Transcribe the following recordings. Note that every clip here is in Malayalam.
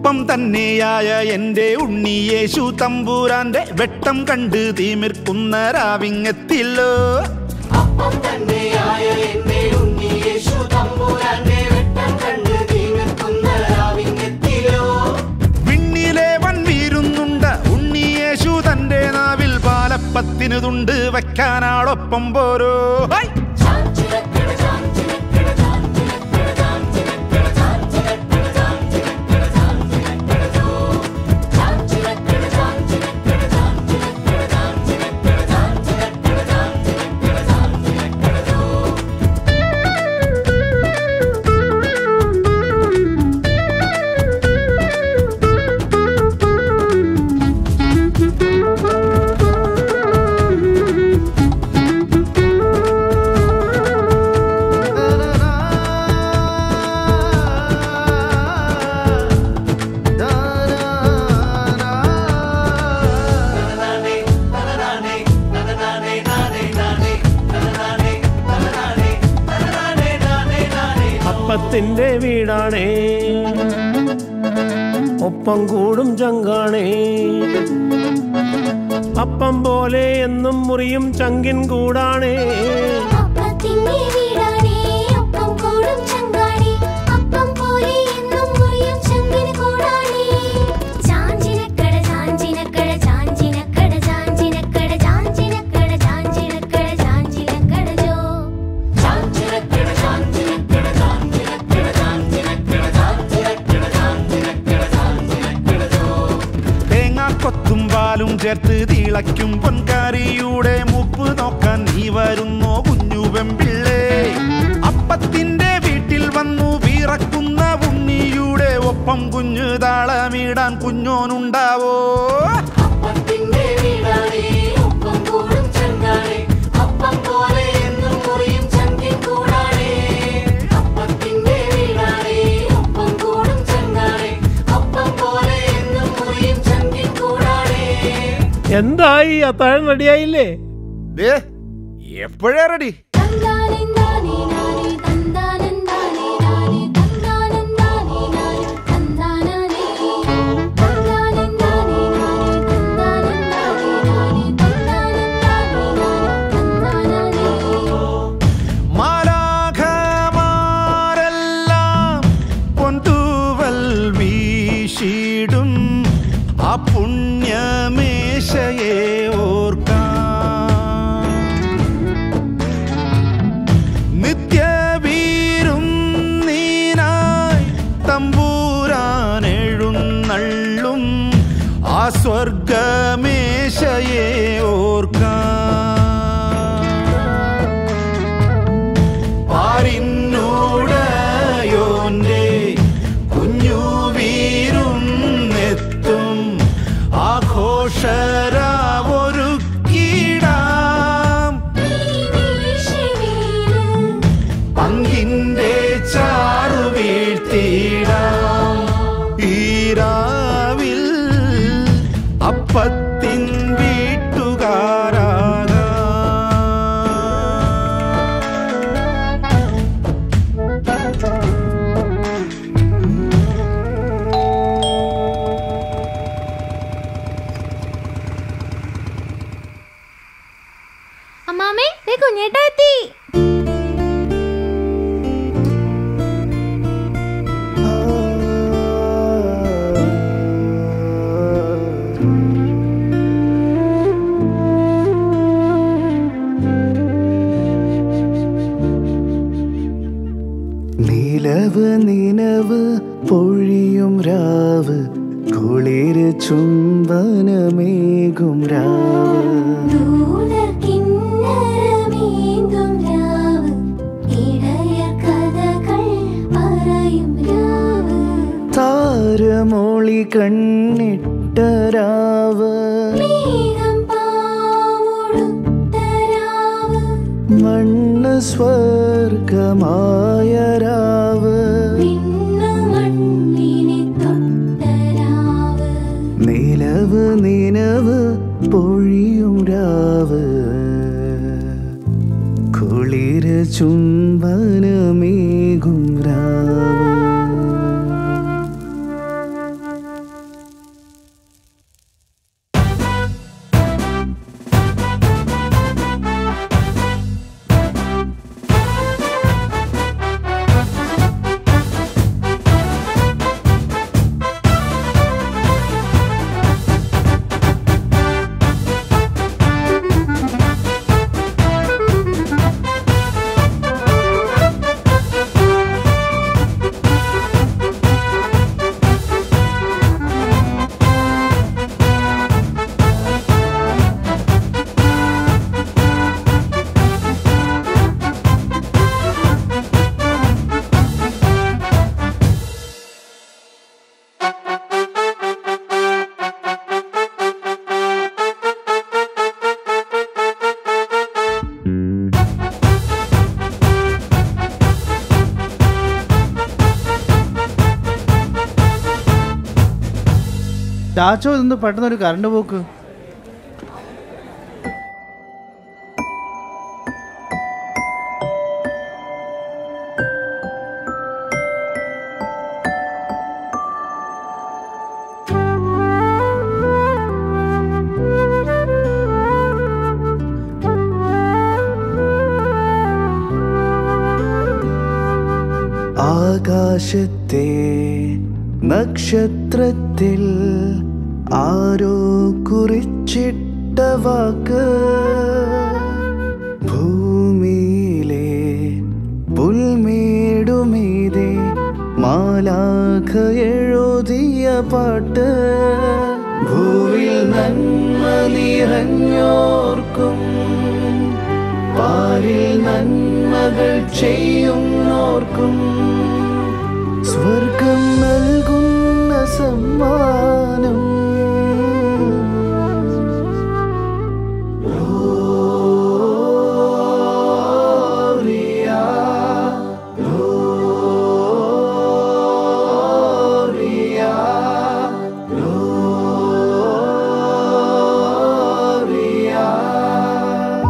ഒപ്പം തന്നെയായ എൻ്റെ ഉണ്ണിയേശു തമ്പൂരാന്റെ വെട്ടം കണ്ട് തീമിർക്കുന്ന രാവിങ്ങത്തില്ലോ അപ്പം തന്നെയായ എന്റെ ഉണ്ണിയേശു തമ്പുരാന്റെ വെട്ടം കണ്ട് തീർക്കുന്ന രാവിങ്ങത്തിലോ വിണ്ണിലെ വൻ വീരുന്നുണ്ട് ഉണ്ണിയേശു തന്റെ നാവിൽ പാലപ്പത്തിന് തുണ്ട് വെക്കാനാളൊപ്പം പോരോ ഹൈ! ചാഞ്ചിലക്കട ചാഞ്ചിലക്കട ചാഞ്ചിലക്കട ചാഞ്ചിലക്കട ചാഞ്ചിലക്കട ചാഞ്ചിലക്കട ചാഞ്ചിലക്കട ചോ ചാഞ്ചിലക്കട ചാഞ്ചിലക്കട ചാഞ്ചിലക്കട ചാഞ്ചിലക്കട ചാഞ്ചിലക്കട ചാഞ്ചിലക്കട ചാഞ്ചിലക്കട ചോ അപ്പത്തിന്റെ വീടാണേ ഒപ്പം കൂടും ചങ്കാണേ അപ്പം പോലെ എന്നും മുറിയും ചങ്കിൻ കൂടാണേ അപ്പത്തിന്റെ വീടാണേ ഒപ്പം കൂടും ചങ്കാണേ അപ്പം പോലെ എന്നും മുറിയും ചങ്കിന് കൂടാണേ ചാഞ്ചിനക്കട ചാഞ്ചിനക്കട ചാഞ്ചിനക്കട ചാഞ്ചിനക്കട ചാഞ്ചിനക്കട ചാഞ്ചിനക്കട ചാഞ്ചിനക്കട ജോ ചാഞ്ചിലക്കട ചാഞ്ചിലക്കട ചാഞ്ചിലക്കട ചാഞ്ചിലക്കട ചാഞ്ചിലക്കട ചാഞ്ചിലക്കട ചാഞ്ചിലക്കട ചോ തേങ്ങാക്കൊത്തും പാലും ചേർത്ത് തിളയ്ക്കും പൊൻകാരിയുടെ മൂപ്പ് നോക്കാൻ നീ വരുന്നോ കുഞ്ഞു വെമ്പിള്ളേ അപ്പത്തിന്റെ വീട്ടിൽ വന്നു വീറക്കുന്ന ഉണ്ണിയുടെ ഒപ്പം കുഞ്ഞു താളമിടാൻ കുഞ്ഞോനുണ്ടാവോ അപ്പത്തിന്റെ വീടാണേ ഒപ്പം കൂടും ചങ്കാണേ അപ്പം പോലെ എന്നും മുറിയും ചങ്കിൻ കൂടാണേ അപ്പത്തിന്റെ വീടാണേ ഒപ്പം കൂടും ചങ്കാണേ അപ്പം പോലെ എന്നും മുറിയും ചങ്കിൻ കൂടാണേ എന്തായി അത്താഴം റെഡിയായില്ലേ ദേ എപ്പോഴേ റെഡി തന്താനന്താനേ നാനേ തന്താനന്താനേ നാനേ തന്താനന്താനേ നാനേ തന്താനനേ തന്താനന്താനേ നാനേ തന്താനന്താനേ നാനേ തന്താനന്താനേ നാനേ തന്താനനേ മാലാഖമാരെല്ലാം പൊന്തൂവൽ വീശിടും ആ പുണ്യമേശയെ ഓർക്കാം നിത്യവീരും നീനായി തമ്പൂരാൻ എഴുന്നള്ളും ആ സ്വർഗമേശയെ ഓർക്കാം പാരിന്നൂടയോന്റെ കുഞ്ഞു വീരുന്നെത്തും ആഘോഷരാവൊരുക്കിടാം പങ്കിന്റെ ചാറു വീഴ്ത്തിടാം ഈരാവിൽ അപ്പത്തിൻ വീട്ടുകാരാകാം അമ്മാമേ ദേ കുഞ്ഞേട്ടാ എത്തി നിലവ് നിനവ് പൊഴിയും രാവ് കുളിര് ചുംബനമേകും രാവ് ദൂതർ കിന്നരമേന്തും രാവ് ഇടയർ കഥകൾ പറയും രാവ് താരമോളി കണ്ണിട്ട രാവ് മേഘം പാവൊടുത്ത രാവ് മണ്ണ് സ്വർഗമായ രാവ് വിണ്ണു മണ്ണിനെ തൊട്ട രാവ് നിലവ് നിനവ് പൊഴിയും രാവ് കുളിര് ചുംബനമേകും രാവ് ചാച്ചോ ഇന്ന് പെട്ടെന്ന് ഒരു കറണ്ട് പോക്ക് ആകാശത്തെ നക്ഷത്രത്തിൽ ആരോ കുറിച്ചിട്ട വാക്ക് ഭൂമിയിലെ പുൽമേടുമീതെ മാലാഖ എഴുതിയ പാട്ട് ഭൂവിൽ നന്മ നിറഞ്ഞോർക്കും പാരിൽ നന്മകൾ ചെയ്യുന്നോർക്കും സ്വർഗം നൽകുന്ന സമ്മാനം Gloria, Gloria, Gloria.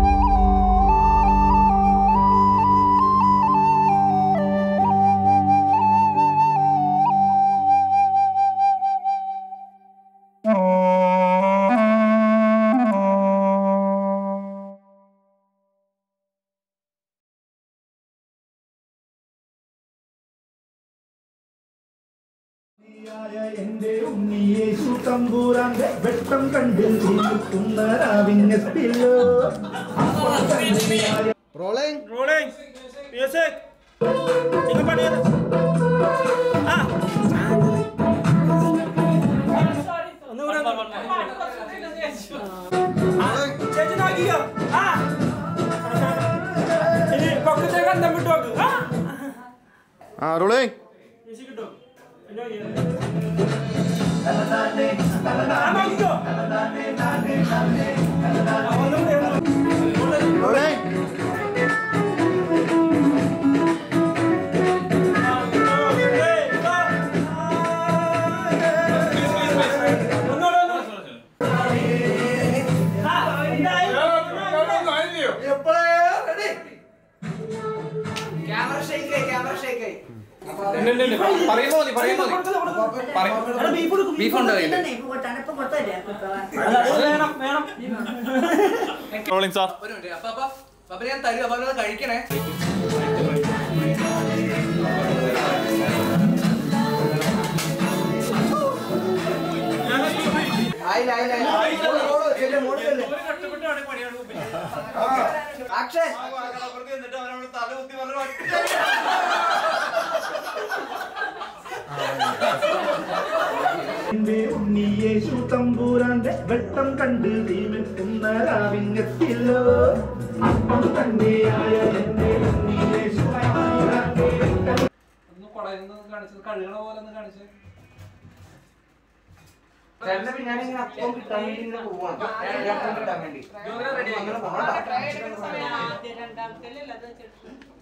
എന്റെ ഉണ്ണിയേശു തമ്പൂരാന്റെ വെട്ടം കണ്ട് ജീവിക്കുന്ന രാവിങ്ങത്തിലോ റോളിംഗ് മ്യൂസിക് നിങ്ങൾ പാടിയത് ആ ചേച്ചി നോക്കിയോ ആ ഇനി പൊക്കത്തേക്ക് അന്തം വിട്ടു നോക്ക് ആ ആ റോളിംഗ് ചേച്ചി കിട്ടും ആ നോക്കിക്കോ ഒന്നും ചെയ്യണം റോളിംഗ് ബീഫുണ്ടോ റോളിംഗ് സാർ ഒരു മിനിറ്റ് അപ്പൊ അപ്പൊ അപ്പൊ ഞാൻ തരും അപ്പൊ അത് കഴിക്കണേ ആയില്ല ആയില്ല ആക്ഷൻ എന്റെ ഉണ്ണിയേശു തമ്പൂരാന്റെ വെട്ടം കണ്ട് ജീവിക്കുന്ന രാവിങ്ങത്തിലോ അപ്പം തന്നെയായ എന്റെ ഉണ്ണിയേശു തമ്പൂരാന്റെ വെട്ടം ഒന്ന് കുടയൊന്ന് കാണിച്ചത് കഴുകണ പോലെ ഒന്ന് കാണിച്ചത് ചേട്ടന്റെ പിന്നാലെ ഇങ്ങനെ അപ്പം കിട്ടാൻ വേണ്ടി ഇങ്ങനെ പോവാണ് അപ്പം കിട്ടാൻ വേണ്ടി അങ്ങനെ പോകണ്ട